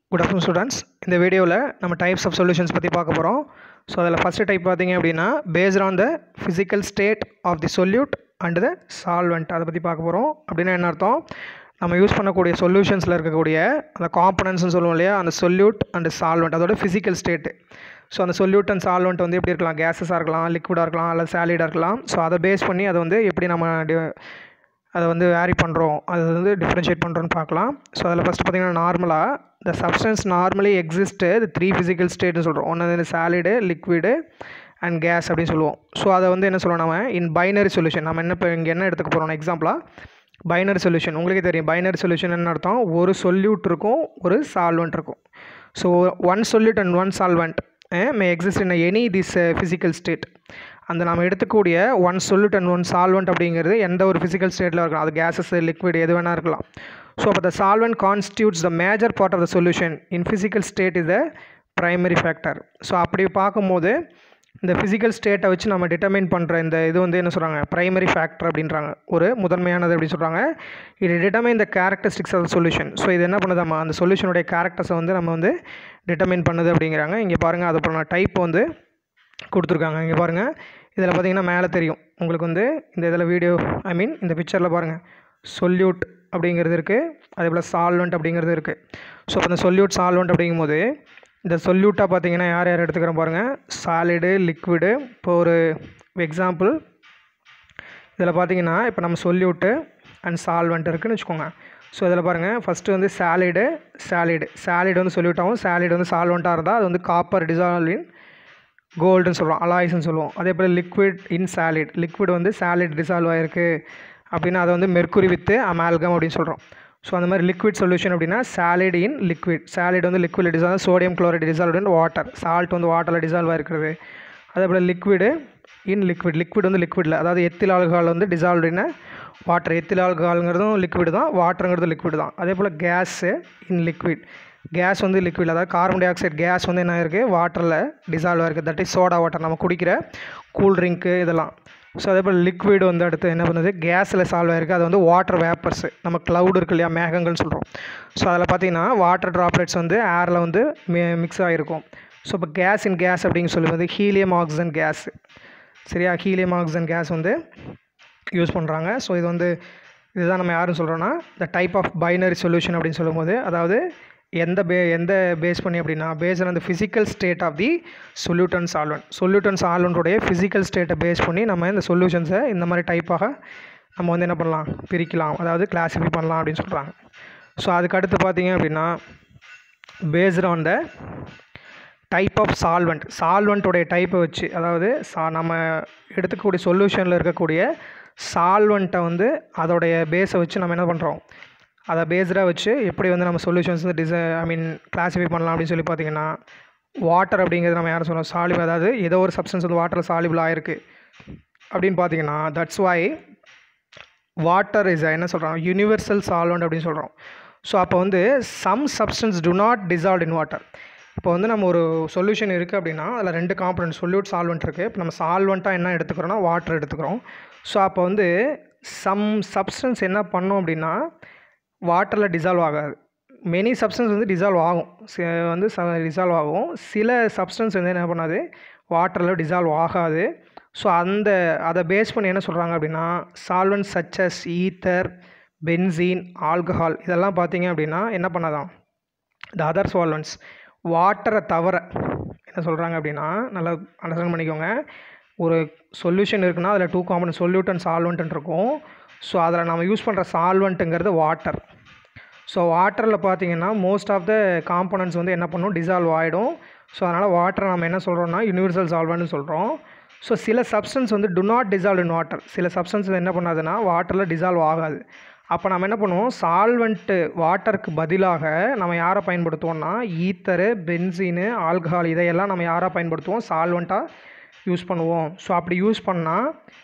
good afternoon students இந்த வீடியோவில் நம்ம டைப்ஸ் ஆஃப் சொல்யூஷன்ஸ் பற்றி பார்க்க போகிறோம் ஸோ அதில் ஃபஸ்ட்டு டைப் பார்த்தீங்க அப்படின்னா based on the physical state of the solute and the solvent அதை பற்றி பார்க்க போகிறோம் அப்படின்னா என்ன அர்த்தம் நம்ம யூஸ் பண்ணக்கூடிய சொல்யூஷன்ஸில் இருக்கக்கூடிய அந்த காம்பனன்ட்ஸ்னு சொல்லுவோம் இல்லையா அந்த சொல்யூட் அண்ட் சால்வெண்ட் அதோட ஃபிசிக்கல் ஸ்டேட்டு ஸோ அந்த சொல்யூட் அண்ட் சால்வெண்ட் வந்து எப்படி இருக்கலாம் கேஸஸாக இருக்கலாம் லிக்விடாக இருக்கலாம் அல்லது சாலிடாக இருக்கலாம் ஸோ அதை பேஸ் பண்ணி அதை வந்து எப்படி நம்ம டி- அதை வந்து வேரி பண்ணுறோம் அது வந்து டிஃப்ரென்ஷியேட் பண்ணுறோன்னு பார்க்கலாம் ஸோ அதில் ஃபஸ்ட்டு பார்த்தீங்கன்னா நார்மலாக the substance normally exist three physical ஸ்டேட்னு சொல்கிறோம் ஒன்று வந்து சாலிடு லிக்விடு அண்ட் கேஸ் அப்படின்னு சொல்லுவோம் ஸோ அதை வந்து என்ன சொல்லுவோம் நம்ம இன் பைனரி சொல்யூஷன் நம்ம என்ன இப்போ இங்கே என்ன எடுத்துக்க போகிறோம் எக்ஸாம்பிளாக பைனரி சொல்யூஷன் உங்களுக்கே தெரியும் பைனரி சொல்யூஷன் என்ன அர்த்தம் ஒரு சொல்யூட் இருக்கும் ஒரு சால்வெண்ட் இருக்கும் so one solute and one solvent may exist in any this physical state அந்த நம்ம எடுத்துக்கூடிய one solute and one solvent அப்படிங்கிறது எந்த ஒரு ஃபிசிக்கல் ஸ்டேட்டில் இருக்கலாம் அது கேஸஸ் லிக்விட் எது வேணால் இருக்கலாம் ஸோ அப்போ the solvent constitutes the major part of the solution in physical state is the primary factor so அப்படி பார்க்கும்போது இந்த ஃபிசிக்கல் ஸ்டேட்டை வச்சு நம்ம டிட்டர்மைன் பண்ணுற இந்த இது வந்து என்ன சொல்கிறாங்க ப்ரைமரி ஃபேக்டர் அப்படின்றாங்க ஒரு முதன்மையானது அப்படி சொல்கிறாங்க இது determine the characteristics of the so இது என்ன பண்ணுதாம்மா அந்த சொல்யூஷனுடைய கேரக்டர்ஸை வந்து நம்ம வந்து டிட்டர்மைன் பண்ணுது அப்படிங்கிறாங்க இங்கே பாருங்கள் அது அப்புறம் டைப் வந்து கொடுத்துருக்காங்க இங்கே பாருங்கள் இதில் பார்த்தீங்கன்னா மேலே தெரியும் உங்களுக்கு வந்து இந்த இதில் வீடியோ ஐ மீன் இந்த பிக்சரில் பாருங்கள் சொல்யூட் அப்படிங்கிறது இருக்குது அதே போல் சால்வெண்ட் அப்படிங்கிறது இருக்குது ஸோ அப்போ இந்த சொல்யூட் சால்வெண்ட் அப்படிங்கும்போது இந்த சொல்யூட்டாக பார்த்தீங்கன்னா யார் யார் எடுத்துக்கிறோம் பாருங்கள் சாலிடு லிக்விடு இப்போ ஒரு எக்ஸாம்பிள் இதில் பார்த்தீங்கன்னா இப்போ நம்ம சொல்யூட்டு அண்ட் சால்வெண்ட் இருக்குன்னு வச்சுக்கோங்க ஸோ இதில் பாருங்கள் ஃபஸ்ட்டு வந்து சாலிடு சாலிடு சாலிடு வந்து சொல்யூட்டாகவும் சாலிடு வந்து சால்வெண்ட்டாக இருந்தால் அது வந்து காப்பர் டிசால்வ் இன் கோல்டுன்னு சொல்லுவோம் அலாய்ஸ்னு சொல்லுவோம் அதே போல் லிக்விட் இன் சாலிட் லிக்விட் வந்து சாலிட் டிசால்வ் ஆகிருக்கு அப்படின்னா அதை வந்து மெர்க்குரி வித்து அமால்கம் அப்படின்னு சொல்கிறோம் ஸோ அந்த மாதிரி லிக்விட் சொல்யூஷன் அப்படின்னா சாலிட் இன் லிக்விட் சாலிட் வந்து liquid dissolve sodium chloride dissolve in water salt வந்து வாட்டரில் டிசால்வ் ஆகிருக்கிறது அதே போல் லிக்விடு இன் லிக்விட் லிக்விட் வந்து லிக்விடில் அதாவது எத்தில் ஆல்கஹால் வந்து டிசால்வ் இன் வாட்டர் எத்தில் ஆல்கஹால்ங்கிறதும் லிக்விட் தான் வாட்டருங்கிறது லிக்விட் தான் அதே போல் கேஸு இன் லிக்விட் கேஸ் வந்து லிக்விட் அதாவது கார்பன் டை ஆக்சைடு கேஸ் வந்து என்ன இருக்குது வாட்டரில் டிசால்வ் ஆகிருக்கு தட் இஸ் சோடா வாட்டர் நம்ம குடிக்கிற கூல் ட்ரிங்க்கு இதெல்லாம் ஸோ அதே போல் லிக்விட் வந்து அடுத்து என்ன பண்ணுது கேஸில் சால்வ் ஆகிருக்கு அது வந்து வாட்டர் வேப்பர்ஸ் நம்ம க்ளவுட் இருக்கு இல்லையா மேகங்கள்னு சொல்கிறோம் ஸோ அதில் பார்த்தீங்கன்னா வாட்டர் ட்ராப்லெட்ஸ் வந்து ஏரில் வந்து மிக்ஸ் ஆகிருக்கும் ஸோ இப்போ கேஸ் இன் கேஸ் அப்படின்னு சொல்லும்போது ஹீலியம் ஆக்சிஜன் கேஸ் சரியா ஹீலியம் ஆக்சிஜன் கேஸ் வந்து யூஸ் பண்ணுறாங்க ஸோ இது வந்து இதுதான் நம்ம யாரும் சொல்கிறோன்னா the type of binary solution அப்படின்னு சொல்லும்போது அதாவது எந்த பே எந்த பேஸ் பண்ணி அப்படின்னா base on the physical state of the solute and solvent solute and சால்வெண்ட்டுடைய ஃபிசிக்கல் ஸ்டேட்டை பேஸ் பண்ணி நம்ம இந்த சொல்யூஷன்ஸை இந்த மாதிரி டைப்பாக நம்ம வந்து என்ன பண்ணலாம் பிரிக்கலாம் அதாவது கிளாஸிஃபை பண்ணலாம் அப்படின்னு சொல்கிறாங்க ஸோ அதுக்கு அடுத்து பார்த்தீங்க அப்படின்னா based on the type of solvent சால்வெண்ட்டோடைய டைப்பை வச்சு அதாவது சா நம்ம எடுத்துக்கக்கூடிய சொல்யூஷனில் இருக்கக்கூடிய சால்வெண்ட்டை வந்து அதோடைய பேஸை வச்சு நம்ம என்ன பண்ணுறோம் அதை பேஸ்டாக வச்சு எப்படி வந்து நம்ம சொல்யூஷன்ஸ் வந்து டிசை ஐ மீன் கிளாஸிஃபை பண்ணலாம் அப்படின்னு சொல்லி பார்த்தீங்கன்னா வாட்டர் அப்படிங்கிறது நம்ம யாரும் சொல்லுவோம் சாலிபிள் அதாவது ஏதோ ஒரு சப்ஸ்டன்ஸ் வந்து வாட்டரில் சாலிபிள் ஆயிருக்கு அப்படின்னு பார்த்தீங்கன்னா தட்ஸ் வை வாட்டர் இஸ் என்ன சொல்கிறோம் யூனிவர்சல் சால்வெண்ட் அப்படின்னு சொல்கிறோம் ஸோ அப்போ வந்து some substance do not dissolve in water இப்போ வந்து நம்ம ஒரு சொல்யூஷன் இருக்குது அப்படின்னா அதில் ரெண்டு காம்பனன்ட் சொல்யூட் சால்வெண்ட் இருக்குது இப்போ நம்ம சால்வெண்ட்டாக என்ன எடுத்துக்கிறோம்னா வாட்டர் எடுத்துக்கிறோம் ஸோ அப்போ வந்து சம் சப்ஸ்டன்ஸ் என்ன பண்ணோம் அப்படின்னா வாட்டரில் டிசால்வ் ஆகாது மெனி சப்ஸ்டன்ஸ் வந்து டிசால்வ் ஆகும் சி- வந்து டிசால்வ் ஆகும் சில சப்ஸ்டன்ஸ் வந்து என்ன பண்ணாது வாட்டரில் டிசால்வ் ஆகாது ஸோ அந்த அதை பேஸ் பண்ணி என்ன சொல்கிறாங்க அப்படின்னா solvent such as ether benzene alcohol இதெல்லாம் பார்த்தீங்க அப்படின்னா என்ன பண்ணாதான் த அதர் சால்வெண்ட்ஸ் வாட்டரை தவிர என்ன சொல்கிறாங்க அப்படின்னா நல்லா அண்டர்ஸ்டாண்ட் பண்ணிக்கோங்க ஒரு சொல்யூஷன் இருக்குன்னா அதில் two common solute and solvent இருக்கும் ஸோ அதில் நம்ம யூஸ் பண்ணுற சால்வெண்ட்டுங்கிறது வாட்டர் ஸோ வாட்டரில் பார்த்தீங்கன்னா மோஸ்ட் ஆஃப் த காம்பனன்ட்ஸ் வந்து என்ன பண்ணும் டிசால்வ் ஆகிடும் ஸோ அதனால் வாட்டரை நம்ம என்ன சொல்கிறோம்னா யூனிவர்சல் சால்வெண்ட்னு சொல்கிறோம் ஸோ சில சப்ஸ்டன்ஸ் வந்து do not dissolve in water சில சப்ஸ்டன்ஸ் என்ன பண்ணாதுன்னா வாட்டரில் டிசால்வ் ஆகாது அப்போ நம்ம என்ன பண்ணுவோம் சால்வெண்ட்டு வாட்டருக்கு பதிலாக நம்ம யாரை பயன்படுத்துவோம்னா ஈத்தரு பென்சீனு ஆல்கஹால் இதையெல்லாம் நம்ம யாராக பயன்படுத்துவோம் சால்வெண்ட்டாக யூஸ் பண்ணுவோம் ஸோ அப்படி யூஸ் பண்ணால்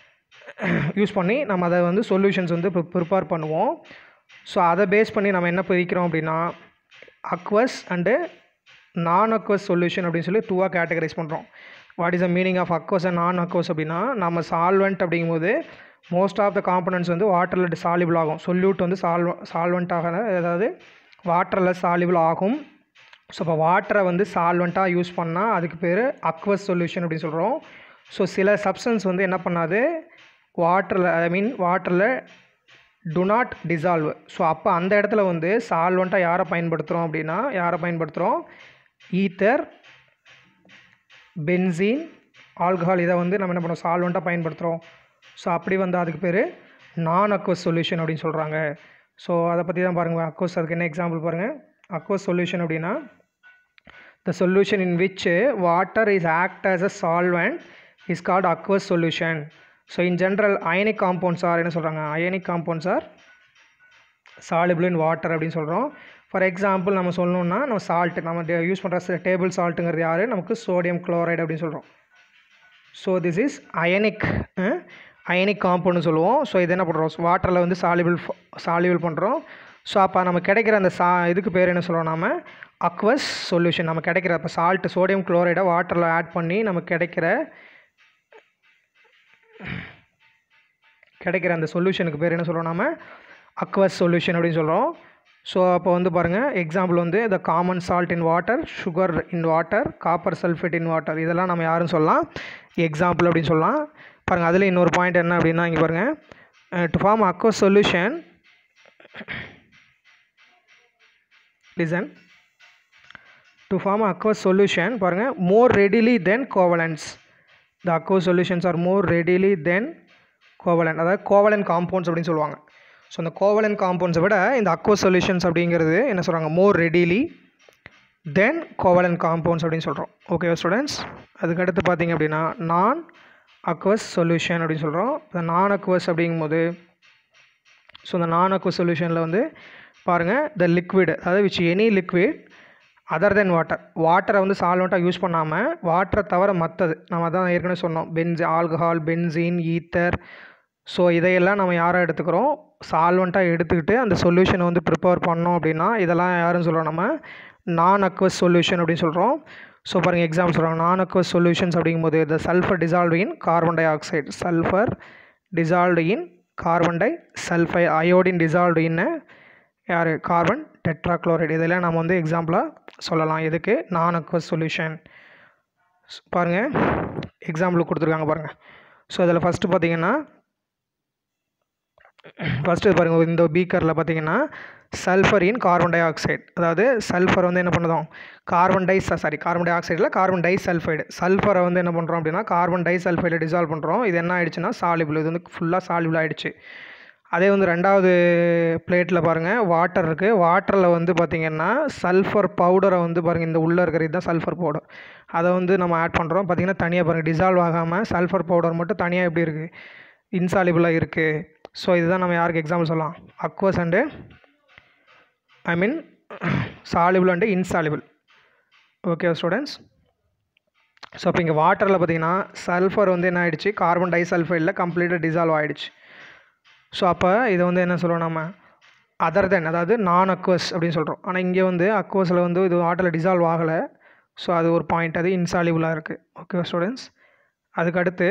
யூஸ் பண்ணி நம்ம அதை வந்து சொல்யூஷன்ஸ் வந்து ப்ரிப்பேர் பண்ணுவோம் ஸோ அதை பேஸ் பண்ணி நம்ம என்ன பிரிக்கிறோம் அப்படின்னா aqueous and non aqueous solution அப்படின்னு சொல்லி டூவாக கேட்டகரைஸ் பண்ணுறோம் what is the meaning of aqueous and non aqueous அப்படின்னா நம்ம சால்வெண்ட் அப்படிங்கும்போது மோஸ்ட் ஆஃப் த காம்பனன்ட்ஸ் வந்து வாட்டரில் சாலிபிள் ஆகும் சொல்யூட் வந்து சால்வ சால்வெண்ட்டாக அதாவது வாட்டரில் சாலிபிள் ஆகும் ஸோ இப்போ வாட்டரை வந்து சால்வெண்ட்டாக யூஸ் பண்ணால் அதுக்கு பேர் அக்வஸ் சொல்யூஷன் அப்படின்னு சொல்கிறோம் ஸோ சில சப்ஸ்டன்ஸ் வந்து என்ன பண்ணாது வாட்டரில் ஐ மீன் வாட்டரில் டு நாட் டிசால்வ் ஸோ அப்போ அந்த இடத்துல வந்து சால்வெண்ட்டாக யாரை பயன்படுத்துகிறோம் அப்படின்னா யாரை பயன்படுத்துகிறோம் ஈத்தர் பென்சீன் ஆல்கஹால் இதை வந்து நம்ம என்ன பண்ணுறோம் சால்வெண்ட்டாக பயன்படுத்துகிறோம் ஸோ அப்படி வந்து அதுக்கு பேர் நான் அக்வஸ் சொல்யூஷன் அப்படின்னு சொல்கிறாங்க ஸோ அதை பற்றி தான் பாருங்கள் அக்வஸ் அதுக்கு என்ன எக்ஸாம்பிள் பாருங்கள் அக்வஸ் சொல்யூஷன் அப்படின்னா the solution in which water is act as a solvent is called aqueous solution so in general ionic compounds are என்ன சொல்கிறாங்க ionic compounds are soluble in water அப்படின்னு சொல்கிறோம் ஃபார் எக்ஸாம்பிள் நம்ம சொல்லணும்னா நம்ம salt நம்ம use பண்ணுற டேபிள் சால்ட்டுங்கிறது யார் நமக்கு சோடியம் குளோரைடு அப்படின்னு சொல்கிறோம் so this is ionic ionic காம்பவுண்ட்னு சொல்லுவோம் ஸோ இது என்ன பண்ணுறோம் வாட்டரில் வந்து சாலிபிள் சாலிபிள் பண்ணுறோம் ஸோ அப்போ நம்ம கிடைக்கிற அந்த சா இதுக்கு பேர் என்ன சொல்கிறோம் நாம அக்வஸ் சொல்யூஷன் நம்ம கிடைக்கிற இப்போ சால்ட் சோடியம் குளோரைடை வாட்டரில் ஆட் பண்ணி நமக்கு கிடைக்கிற கிடைக்கிற அந்த சொல்யூஷனுக்கு பேர் என்ன சொல்கிறோம் நாம அக்வஸ் சொல்யூஷன் அப்படின்னு சொல்கிறோம் ஸோ அப்போ வந்து பாருங்கள் எக்ஸாம்பிள் வந்து the common salt in water sugar in water copper sulphate in water இதெல்லாம் நம்ம யாரும் சொல்லலாம் எக்ஸாம்பிள் அப்படின்னு சொல்லலாம் பாருங்கள் அதில் இன்னொரு பாயிண்ட் என்ன அப்படின்னா இங்கே பாருங்கள் to form aqueous solution listen to form aqueous solution பாருங்கள் more readily than covalence the aqueous solutions are more readily than covalent அதாவது கோவலன் காம்பவுண்ட்ஸ் அப்படின்னு சொல்லுவாங்க ஸோ அந்த கோவலன் காம்பவுண்ட்ஸை விட இந்த aqueous சொல்யூஷன்ஸ் அப்படிங்கிறது என்ன சொல்கிறாங்க more readily than covalent compounds அப்படின்னு சொல்கிறோம் ஓகே ஸ்டூடெண்ட்ஸ் அதுக்கடுத்து பார்த்தீங்க அப்படின்னா நான் அக்வஸ் சொல்யூஷன் அப்படின்னு சொல்கிறோம் இந்த நான் அக்வஸ் அப்படிங்கும்போது ஸோ இந்த நான் அக்வஸ் சொல்யூஷனில் வந்து பாருங்கள் த லிக்விட் அதாவது which any liquid other than water வாட்டரை வந்து சால்வெண்ட்டாக யூஸ் பண்ணாமல் வாட்டரை தவிர மற்றது நம்ம தான் ஏற்கனவே சொன்னோம் பென்ஸ் ஆல்கஹால் பென்சீன் ஈத்தர் ஸோ இதையெல்லாம் நம்ம யாரை எடுத்துக்கிறோம் சால்வெண்ட்டாக எடுத்துக்கிட்டு அந்த சொல்யூஷனை வந்து ப்ரிப்பேர் பண்ணோம் அப்படின்னா இதெல்லாம் யாருன்னு சொல்கிறோம் நம்ம நான் அக்வஸ் சொல்யூஷன் அப்படின்னு சொல்கிறோம் ஸோ பாருங்கள் எக்ஸாம்பிள் சொல்கிறாங்க நான் அக்வஸ் சொல்யூஷன்ஸ் அப்படிங்கும்போது the sulphur dissolve in carbon dioxide sulphur dissolved in carbon disulphide iodine dissolved in யார் கார்பன் டெட்ராக்ளோரைடு இதெல்லாம் நம்ம வந்து எக்ஸாம்பிளாக சொல்லலாம் எதுக்கு நான் அக்வஸ் சொல்யூஷன் பாருங்கள் எக்ஸாம்பிள் கொடுத்துருக்காங்க பாருங்கள் ஸோ அதில் ஃபஸ்ட்டு பார்த்தீங்கன்னா ஃபஸ்ட்டு பாருங்கள் இந்த பீக்கரில் பார்த்தீங்கன்னா sulphur in carbon dioxide அதாவது சல்ஃபர் வந்து என்ன பண்ணுதோம் கார்பன் டை சாரி கார்பன் டை ஆக்சைடில் கார்பன் டை சல்ஃபைடு சல்ஃபரை வந்து என்ன பண்ணுறோம் அப்படின்னா கார்பன் டை சல்ஃபைடு டிசால்வ் பண்ணுறோம் இது என்ன ஆயிடுச்சுன்னா சாலிபிள் இது வந்து ஃபுல்லாக சாலிபிள் ஆகிடுச்சு அதே வந்து ரெண்டாவது பிளேட்டில் பாருங்கள் வாட்டர் இருக்குது வாட்டரில் வந்து பார்த்திங்கன்னா சல்ஃபர் பவுடரை வந்து பாருங்கள் இந்த உள்ளே இருக்கிறது தான் சல்ஃபர் பவுடர் அதை வந்து நம்ம ஆட் பண்ணுறோம் பார்த்திங்கன்னா தனியாக பாருங்கள் டிசால்வ் ஆகாமல் சல்ஃபர் பவுடர் மட்டும் தனியாக எப்படி இருக்குது இன்சாலிபிளாக இருக்குது ஸோ இதுதான் நம்ம யாருக்கு எக்ஸாம்பிள் சொல்லலாம் aqueous and I mean soluble and insoluble okay students so இப்போ இங்கே வாட்டரில் பார்த்தீங்கன்னா சல்ஃபர் வந்து என்ன ஆயிடுச்சு கார்பன் டை சல்ஃபைடில் கம்ப்ளீட்டாக டிசால்வ் ஆகிடுச்சு ஸோ அப்போ இதை வந்து என்ன சொல்லுவோம் நம்ம அதர் தென் அதாவது நான் அக்வஸ் அப்படின்னு சொல்கிறோம் ஆனால் இங்கே வந்து அக்வஸில் வந்து இது வாட்டரில் டிசால்வ் ஆகலை ஸோ அது ஒரு பாயிண்ட் அது இன்சாலிபிளாக இருக்குது ஓகே ஸ்டூடெண்ட்ஸ் அதுக்கடுத்து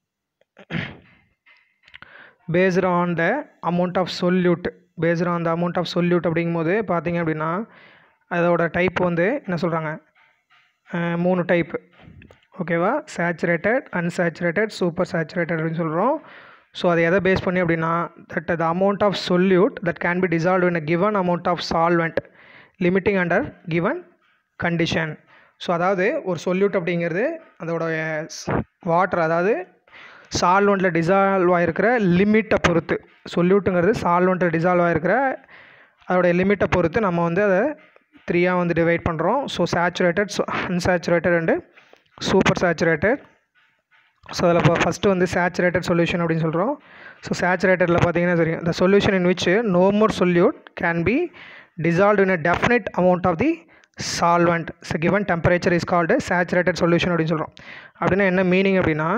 based on the amount of solute based on the amount of solute அப்படிங்கும்போது பார்த்தீங்க அப்படின்னா அதோட டைப் வந்து என்ன சொல்கிறாங்க மூணு டைப் ஓகேவா சேச்சுரேட்டட் அன்சேச்சுரேட்டட் சூப்பர் சேச்சுரேட்டட் அப்படின்னு சொல்கிறோம் ஸோ அதை எதை பேஸ் பண்ணி அப்படின்னா that the amount of solute that can be dissolve in a given amount of solvent limiting under given condition so அதாவது ஒரு சொல்யூட் அப்படிங்கிறது அதோட வாட்டர் அதாவது சால்வெண்ட்டில் டிசால்வ் ஆகிருக்கிற லிமிட்டை பொறுத்து சொல்யூட்டுங்கிறது சால்வெண்ட்டில் டிசால்வ் ஆகிருக்கிற அதோடைய லிமிட்டை பொறுத்து நம்ம வந்து அதை த்ரீயாக வந்து டிவைட் பண்ணுறோம் so saturated unsaturated and super saturated so அதில் இப்போ ஃபஸ்ட்டு வந்து சேச்சுரேட்டட் சொல்யூஷன் அப்படின்னு சொல்கிறோம் ஸோ சேச்சுரேட்டடில் பார்த்தீங்கன்னா தெரியும் the solution in which no more solute can be dissolved in a definite amount of the solvent so given temperature is called a saturated solution அப்படின்னு சொல்கிறோம் அப்படின்னா என்ன மீனிங் அப்படின்னா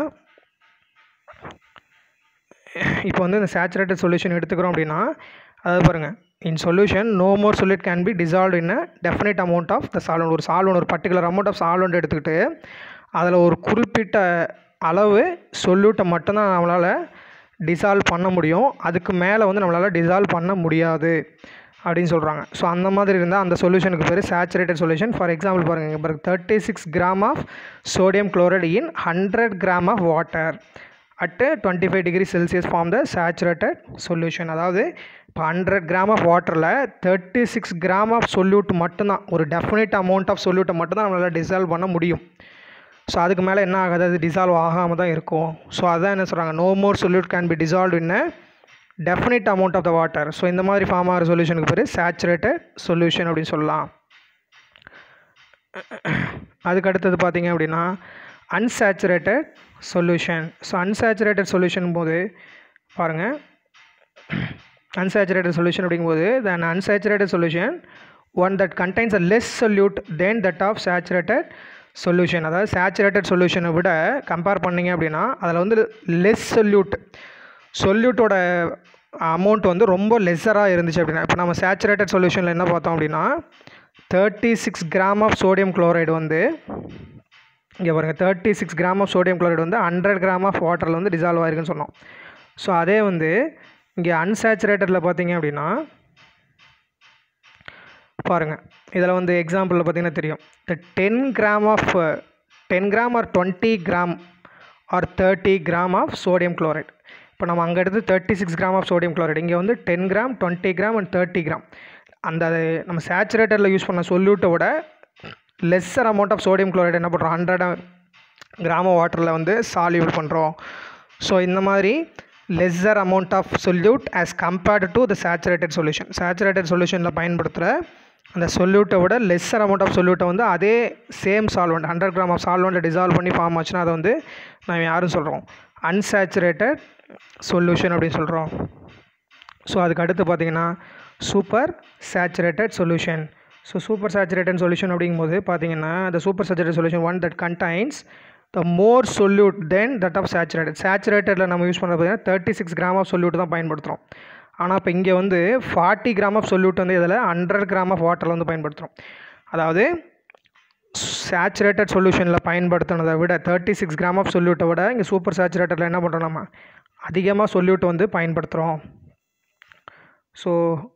இப்போ வந்து இந்த சேச்சுரேட்டட் சொல்யூஷன் எடுத்துக்கிறோம் அப்படின்னா அதாவது பாருங்கள் in solution no more solute can be dissolved in a definite amount of the solvent ஒரு சால்வன் ஒரு பர்டிகுலர் அமௌண்ட் ஆஃப் சால்வெண்ட் எடுத்துக்கிட்டு அதில் ஒரு குறிப்பிட்ட அளவு சொல்யூட்டை மட்டும்தான் நம்மளால் டிசால்வ் பண்ண முடியும் அதுக்கு மேலே வந்து நம்மளால் டிசால்வ் பண்ண முடியாது அப்படின்னு சொல்கிறாங்க ஸோ அந்த மாதிரி இருந்தால் அந்த சொல்யூஷனுக்கு பேர் சேச்சுரேட்டட் சொல்யூஷன் ஃபார் எக்ஸாம்பிள் பாருங்கள் இங்கே பாருங்க thirty six gram of sodium chloride in hundred gram of water at twenty five degree Celsius form the saturated solution அதாவது இப்போ ஹண்ட்ரட் கிராம் ஆஃப் வாட்டரில் thirty six gram of solute மட்டும்தான் ஒரு definite amount of சொல்யூட்டை மட்டும்தான் நம்மளால் dissolve பண்ண முடியும் so அதுக்கு மேலே என்ன ஆகாது அது டிசால்வ் ஆகாமல் தான் இருக்கும் ஸோ அதான் என்ன சொல்கிறாங்க no more solute can be dissolve in definite amount of the water so இந்த மாதிரி ஃபார்ம் ஆகிற சொல்யூஷனுக்கு பேர் சேச்சுரேட்டட் சொல்யூஷன் அப்படின்னு சொல்லலாம் அதுக்கு அடுத்தது பார்த்தீங்க அப்படின்னா unsaturated solution so unsaturated solution போது பாருங்கள் unsaturated solution அப்படிங்கும்போது then unsaturated solution one that contains a less solute than that of saturated solution அதாவது saturated solution-ஐ விட கம்பேர் பண்ணீங்க அப்படின்னா அதில் வந்து லெஸ் சொல்யூட் சொல்யூட்டோட அமௌண்ட் வந்து ரொம்ப லெஸ்ஸராக இருந்துச்சு அப்படின்னா இப்போ நம்ம சேச்சுரேட்டட் சொல்யூஷனில் என்ன பார்த்தோம் அப்படின்னா thirty six gram of sodium chloride வந்து இங்கே பாருங்கள் thirty six gram of sodium chloride வந்து ஹண்ட்ரட் கிராம் ஆஃப் வாட்டரில் வந்து டிசால்வ் ஆயிருக்குன்னு சொன்னோம் ஸோ அதே வந்து இங்கே அன்சேச்சுரேட்டடில் பார்த்தீங்க அப்படின்னா பாருங்கள் இதில் வந்து எக்ஸாம்பிளில் பார்த்தீங்கன்னா தெரியும் இந்த ten gram of ten gram or twenty gram or thirty gram of sodium chloride இப்போ நம்ம அங்கே எடுத்து thirty six gram of sodium chloride இங்கே வந்து ten gram twenty gram and thirty gram அந்த நம்ம சேச்சுரேட்டரில் யூஸ் பண்ண சொல்யூட்டை விட lesser amount of sodium chloride என்ன பண்ணுறோம் ஹண்ட்ரட் கிராம வாட்டரில் வந்து சால்யூட் பண்ணுறோம் ஸோ இந்த மாதிரி lesser amount of solute as compared to the saturated solution saturated சொல்யூஷனில் பயன்படுத்துகிற அந்த சொல்யூட்டை விட லெஸ்ஸர் அமௌண்ட் ஆஃப் சொல்யூட்டை வந்து அதே same solvent hundred gram of சால்வெண்ட்டை டிசால்வ் பண்ணி ஃபார்ம் ஆச்சுன்னா அதை வந்து நம்ம யாரும் சொல்கிறோம் அன்சேச்சுரேட்டட் சொல்யூஷன் அப்படின்னு சொல்கிறோம் ஸோ அதுக்கு அடுத்து பார்த்தீங்கன்னா super saturated solution so super saturated solution அப்படிங்கும்போது பார்த்தீங்கன்னா the super saturated solution one that contains the more solute than that of saturated சேச்சுரேட்டடில் நம்ம யூஸ் பண்ணுறது பார்த்தீங்கன்னா thirty six gram of solute தான் பயன்படுத்துகிறோம் ஆனால் இப்போ இங்கே வந்து ஃபார்ட்டி கிராம் ஆஃப் சொல்யூட் வந்து இதில் ஹண்ட்ரட் கிராம் ஆஃப் வாட்டரில் வந்து பயன்படுத்துகிறோம் அதாவது சேச்சுரேட்டட் சொல்யூஷனில் பயன்படுத்தினதை விட தேர்ட்டி சிக்ஸ் கிராம் ஆஃப் சொல்யூட்டை விட இங்கே சூப்பர் சேச்சுரேட்டடில் என்ன பண்ணுறோம் நம்ம அதிகமாக சொல்யூட் வந்து பயன்படுத்துகிறோம் ஸோ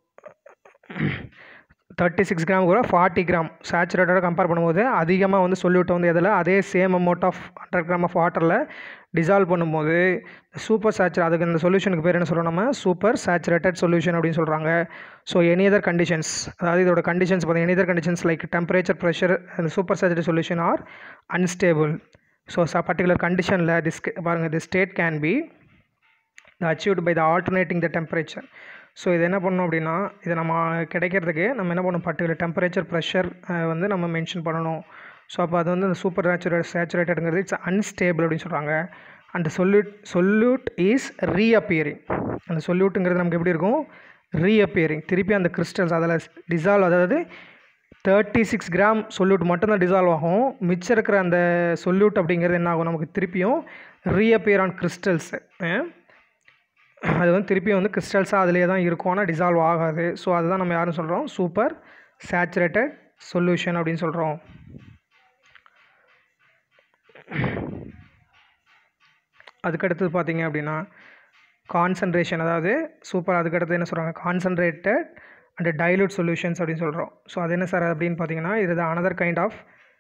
தேர்ட்டி சிக்ஸ் கிராம் கூட ஃபார்ட்டி கிராம் சேச்சுரேட்டோட கம்பேர் பண்ணும்போது அதிகமாக வந்து சொல்யூட்டை வந்து எதில் அதே same amount of hundred gram of வாட்டரில் டிசால்வ் பண்ணும்போது சூப்பர் சேச்சுரே அதுக்கு இந்த சொல்யூஷனுக்கு பேர் என்ன சொல்கிறோம் நம்ம சூப்பர் சேச்சுரேட்டட் சொல்யூஷன் அப்படின்னு சொல்கிறாங்க ஸோ எனி அதர் கண்டிஷன்ஸ் அதாவது இதோட கண்டிஷன்ஸ் பார்த்தீங்கன்னா any other conditions like temperature pressure அந்த super saturate solution are unstable so ச பர்டிகுலர் கண்டிஷனில் திஸ் பாருங்கள் the state can be achieved by the alternating the temperature so இது என்ன பண்ணணும் அப்படின்னா இதை நம்ம கிடைக்கிறதுக்கு நம்ம என்ன பண்ணணும் பர்டிகுலர் டெம்பரேச்சர் ப்ரெஷர் வந்து நம்ம மென்ஷன் பண்ணணும் ஸோ அப்போ அது வந்து இந்த சூப்பர் நேச்சுரேட் சேச்சுரேட்டடுங்கிறது இட்ஸ் அன்ஸ்டேபிள் அப்படின்னு சொல்கிறாங்க அந்த சொல்யூட் சொல்யூட் இஸ் ரீஅப்பியரிங் அந்த சொல்யூட்டுங்கிறது நமக்கு எப்படி இருக்கும் ரீஅப்பியரிங் திருப்பி அந்த கிறிஸ்டல்ஸ் அதில் டிசால்வ் அதாவது தேர்ட்டி சிக்ஸ் கிராம் சொல்யூட் மட்டும்தான் டிசால்வ் ஆகும் மிச்சம் இருக்கிற அந்த சொல்யூட் அப்படிங்கிறது என்ன ஆகும் நமக்கு திருப்பியும் ரீஅப்பியர் ஆன் கிறிஸ்டல்ஸு அது வந்து திருப்பியும் வந்து கிறிஸ்டல்ஸாக அதிலே தான் இருக்கும் ஆனால் டிசால்வ் ஆகாது ஸோ அதுதான் நம்ம யாரும் சொல்கிறோம் சூப்பர் சேச்சுரேட்டட் சொல்யூஷன் அப்படின்னு சொல்கிறோம் அதுக்கடுத்தது பார்த்தீங்க அப்படின்னா கான்சன்ட்ரேஷன் அதாவது சூப்பர் அதுக்கடுத்து என்ன சொல்கிறாங்க கான்சன்ட்ரேட்டட் அண்ட் டைலூட் சொல்யூஷன்ஸ் அப்படின்னு சொல்கிறோம் ஸோ அது என்ன சார் அப்படின்னு பார்த்தீங்கன்னா இது another kind of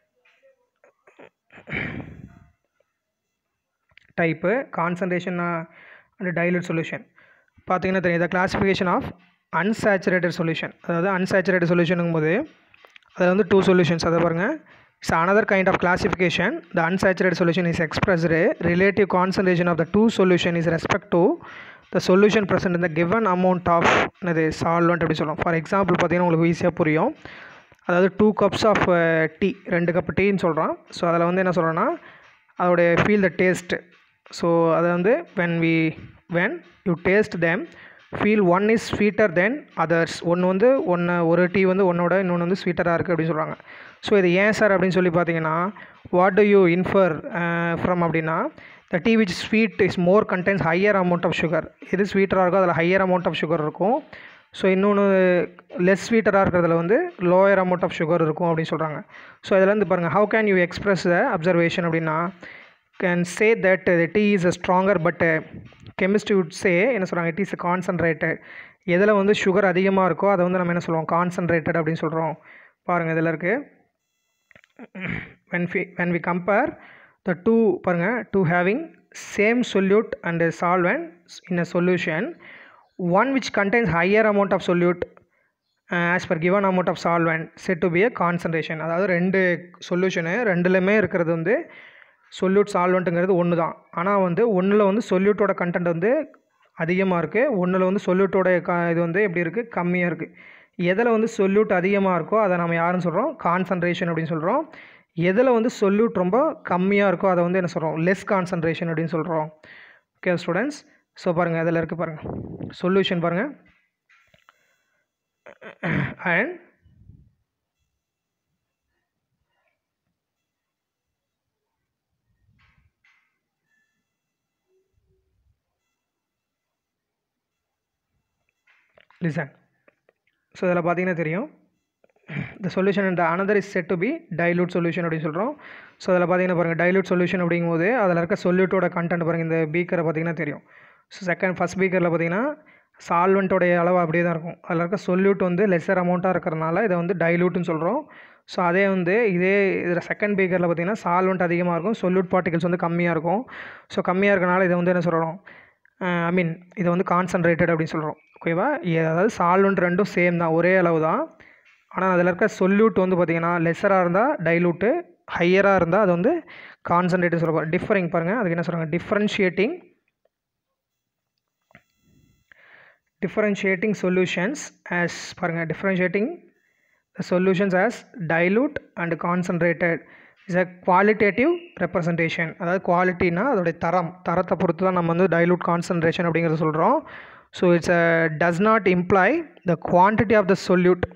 type concentration and dilute solution பார்த்தீங்கன்னா தெரியும் இதை கிளாஸிஃபிகேஷன் ஆஃப் அன்சேச்சுரேட்டட் சொல்யூஷன் அதாவது அன்சேச்சுரேட்டட் சொல்யூஷனுங்கும் போது அதில் வந்து டூ சொல்யூஷன்ஸ் அதை பாருங்கள் it's another kind of classification the unsaturated solution is expressed relative concentration of the two solution is respect to the solution present இந்த கிவன் அமௌண்ட் ஆஃப் என்னது solvent அப்படி சொல்லுவோம் ஃபார் எக்ஸாம்பிள் பார்த்தீங்கன்னா உங்களுக்கு ஈஸியாக புரியும் அதாவது டூ கப்ஸ் ஆஃப் டீ ரெண்டு கப் டீன்னு சொல்கிறோம் ஸோ அதில் வந்து என்ன சொல்கிறோன்னா அதோடைய ஃபீல் த டேஸ்ட்டு ஸோ அதை வந்து when we when you taste them feel one is sweeter than others ஒன்று வந்து ஒன்று ஒரு டீ வந்து ஒன்னோட இன்னொன்று வந்து ஸ்வீட்டராக இருக்குது அப்படின்னு சொல்கிறாங்க ஸோ இது ஏன் சார் அப்படின்னு சொல்லி பார்த்தீங்கன்னா what do you infer from அப்படின்னா the tea which sweet is more condense higher amount of sugar எது ஸ்வீட்டராக இருக்கோ அதில் ஹையர் அமௌண்ட் ஆஃப் சுகர் இருக்கும் ஸோ இன்னொன்று லெஸ் ஸ்வீட்டராக இருக்கிறதுல வந்து லோயர் அமௌண்ட் ஆஃப் சுகர் இருக்கும் அப்படின்னு சொல்கிறாங்க ஸோ இதில் வந்து பாருங்கள் how can you express the observation அப்படின்னா can say that the tea is a stronger but chemistry would say என்ன சொல்கிறாங்க இட் இஸ் கான்சன்ட்ரேட்டட் எதில் வந்து சுகர் அதிகமாக இருக்கோ அதை வந்து நம்ம என்ன சொல்லுவோம் கான்சன்ட்ரேட்டட் அப்படின்னு சொல்கிறோம் பாருங்கள் இதில் இருக்குது when we when we compare the two பாருங்க two having same solute and a solvent in a solution one which contains higher amount of solute uh, as per given amount of solvent said to be a concentration அதாவது ரெண்டு solution ரெண்டுலையுமே இருக்கிறது வந்து solute சால்வெண்ட்டுங்கிறது ஒன்று தான் ஆனால் வந்து ஒன்றில் வந்து சொல்யூட்டோட கண்டென்ட் வந்து அதிகமாக இருக்குது ஒன்றில் வந்து சொல்யூட்டோட க இது வந்து எப்படி இருக்குது கம்மியாக இருக்குது எதில் வந்து சொல்யூட் அதிகமாக இருக்கோ அதை நம்ம யாருன்னு சொல்கிறோம் கான்சன்ட்ரேஷன் அப்படின்னு சொல்கிறோம் எதில் வந்து சொல்யூட் ரொம்ப கம்மியாக இருக்கோ அதை வந்து என்ன சொல்கிறோம் லெஸ் கான்சன்ட்ரேஷன் அப்படின்னு சொல்கிறோம் ஓகே ஸ்டூடெண்ட்ஸ் ஸோ பாருங்கள் அதில் இருக்குது பாருங்கள் சொல்யூஷன் பாருங்கள் அண்ட் லிசன் ஸோ இதில் பார்த்தீங்கன்னா தெரியும் the solution and the another is said to be dilute solution அப்படின்னு சொல்கிறோம் ஸோ அதில் பார்த்தீங்கன்னா பாருங்கள் dilute solution அப்படிங்கும்போது அதில் இருக்க சொல்யூட்டோட கண்டென்ட் பாருங்கள் இந்த பீக்கரை பார்த்தீங்கன்னா தெரியும் ஸோ செகண்ட் ஃபஸ்ட் பீக்கரில் பார்த்தீங்கன்னா சால்வெண்ட்டோடைய அளவு அப்படியே தான் இருக்கும் அதில் இருக்க சொல்யூட் வந்து லெஸ்ஸர் அமௌண்ட்டாக இருக்கிறனால இதை வந்து டைலூட்னு சொல்கிறோம் ஸோ அதே வந்து இதே இதில் செகண்ட் பீக்கரில் பார்த்தீங்கன்னா சால்வெண்ட் அதிகமாக இருக்கும் சொல்யூட் பார்ட்டிகல்ஸ் வந்து கம்மியாக இருக்கும் ஸோ கம்மியாக இருக்கனால இதை வந்து என்ன சொல்கிறோம் ஐ மீன் இதை வந்து கான்சன்ட்ரேட்டட் அப்படின்னு சொல்கிறோம் ஓகேவா அதாவது சால்வெண்ட் ரெண்டும் சேம் தான் ஒரே அளவு தான் ஆனால் அதில் இருக்க சொல்யூட் வந்து பார்த்திங்கன்னா லெஸராக இருந்தால் டைலூட்டு ஹையராக இருந்தால் அது வந்து கான்சன்ட்ரேட்னு சொல்லுவாங்க டிஃபரிங் பாருங்கள் அதுக்கு என்ன சொல்கிறாங்க டிஃப்ரென்ஷியேட்டிங் differentiating solutions as பாருங்கள் differentiating the solutions as dilute and concentrated is a qualitative representation அதாவது குவாலிட்டினா அதோடைய தரம் தரத்தை பொறுத்து தான் நம்ம வந்து dilute concentration அப்படிங்கிறத சொல்கிறோம் so it's a does not imply the quantity of the solute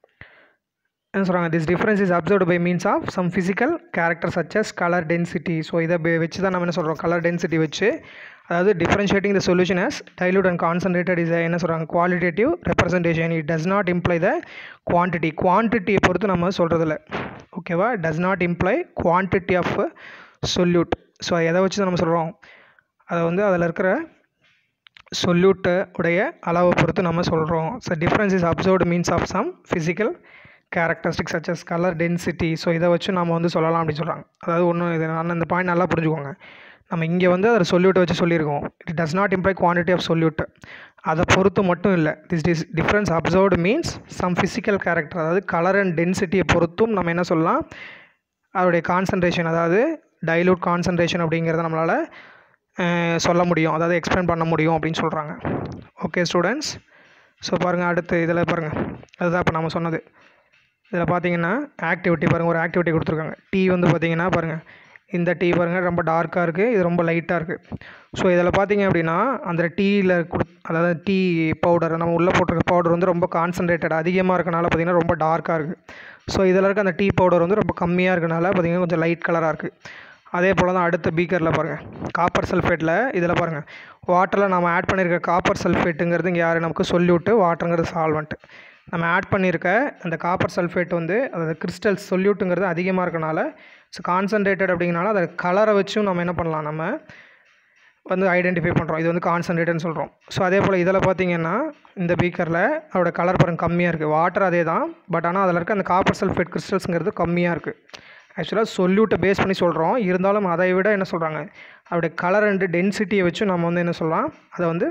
என்ன சொல்கிறாங்க this difference is observed by means of some physical character such as colour density so இதை வச்சு தான் நம்ம என்ன சொல்கிறோம் கலர் டென்சிட்டி வச்சு அதாவது differentiating the solution as dilute and concentrated is என்ன சொல்கிறாங்க qualitative representation it does not imply the quantity குவான்டிட்டியை பொறுத்து நம்ம சொல்கிறதில்ல ஓகேவா does not imply quantity of solute so எதை வச்சு தான் நம்ம சொல்கிறோம் அதை வந்து அதில் இருக்கிற சொல்யூட்டு உடைய அளவை பொறுத்து நம்ம சொல்கிறோம் so difference is observed means of some physical characteristic such as colour density so இதை வச்சு நம்ம வந்து சொல்லலாம் அப்படின்னு சொல்கிறாங்க அதாவது ஒன்றும் இது நான் இந்த பாயிண்ட் நல்லா புரிஞ்சுக்கோங்க நம்ம இங்கே வந்து அதில் சொல்யூட்டை வச்சு சொல்லியிருக்கோம் it does not imply quantity of solute அதை பொறுத்து மட்டும் இல்லை this this difference observed means some physical character அதாவது கலர் அண்ட் டென்சிட்டியை பொறுத்தும் நம்ம என்ன சொல்லலாம் அதோடைய கான்சன்ட்ரேஷன் அதாவது டைலூட் கான்சன்ட்ரேஷன் அப்படிங்கிறத நம்மளால் சொல்ல முடியும் அதாவது எக்ஸ்பிளைன் பண்ண முடியும் அப்படின்னு சொல்கிறாங்க ஓகே ஸ்டூடெண்ட்ஸ் ஸோ பாருங்கள் அடுத்து இதில் பாருங்கள் அதுதான் இப்போ நம்ம சொன்னது இதில் பார்த்தீங்கன்னா ஆக்டிவிட்டி பாருங்கள் ஒரு ஆக்டிவிட்டி கொடுத்துருக்காங்க டீ வந்து பார்த்தீங்கன்னா பாருங்கள் இந்த டீ பாருங்கள் ரொம்ப டார்க்காக இருக்குது இது ரொம்ப லைட்டாக இருக்குது ஸோ இதில் பார்த்தீங்க அப்படின்னா அந்த டீயில் கொடு அதாவது டீ பவுடர் நம்ம உள்ளே போட்டிருக்க பவுடர் வந்து ரொம்ப கான்சன்ட்ரேட்டட் அதிகமாக இருக்கனால பார்த்திங்கன்னா ரொம்ப டார்க்காக இருக்குது ஸோ இதில் இருக்க அந்த டீ பவுடர் வந்து ரொம்ப கம்மியாக இருக்கனால பார்த்திங்கன்னா கொஞ்சம் லைட் கலராக இருக்குது அதே போல் தான் அடுத்த பீக்கரில் பாருங்கள் காப்பர் சல்ஃபேட்டில் இதில் பாருங்கள் வாட்டரில் நம்ம ஆட் பண்ணியிருக்க காப்பர் சல்ஃபேட்டுங்கிறது இங்கே யார் நமக்கு சொல்லிவிட்டு வாட்டருங்கிறது சால்வெண்ட் நம்ம ஆட் பண்ணியிருக்க அந்த காப்பர் சல்ஃபேட் வந்து அதாவது கிறிஸ்டல் சொல்யூட்டுங்கிறது அதிகமாக இருக்கனால ஸோ கான்சன்ட்ரேட்டட் அப்படிங்கிறனால அதை கலரை வச்சும் நம்ம என்ன பண்ணலாம் நம்ம வந்து ஐடென்டிஃபை பண்ணுறோம் இது வந்து கான்சன்ட்ரேட்டட்னு சொல்கிறோம் ஸோ அதே போல் இதில் பார்த்தீங்கன்னா இந்த பீக்கரில் அதோட கலர் பாருங்க கம்மியாக இருக்குது வாட்டர் அதே தான் பட் ஆனால் அதில் இருக்க அந்த காப்பர் சல்ஃபேட் கிறிஸ்டல்ஸுங்கிறது கம்மியாக இருக்குது ஆக்சுவலாக சொல்யூட்டை பேஸ் பண்ணி சொல்கிறோம் இருந்தாலும் அதை விட என்ன சொல்கிறாங்க அதோடைய கலர் அண்டு டென்சிட்டியை வச்சு நம்ம வந்து என்ன சொல்லலாம் அதை வந்து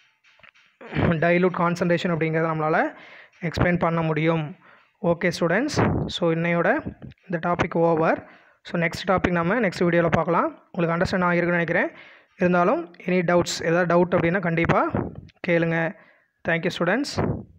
டைலூட் கான்சன்ட்ரேஷன் அப்படிங்கிறத நம்மளால் எக்ஸ்பிளைன் பண்ண முடியும் ஓகே ஸ்டூடெண்ட்ஸ் ஸோ இன்னையோட இந்த topic over so next topic நம்ம நெக்ஸ்ட் வீடியோவில் பார்க்கலாம் உங்களுக்கு அண்டர்ஸ்டாண்ட் ஆகிருக்குன்னு நினைக்கிறேன் இருந்தாலும் எனி டவுட்ஸ் ஏதாவது டவுட் அப்படின்னா கண்டிப்பாக கேளுங்க தேங்க்யூ ஸ்டூடெண்ட்ஸ்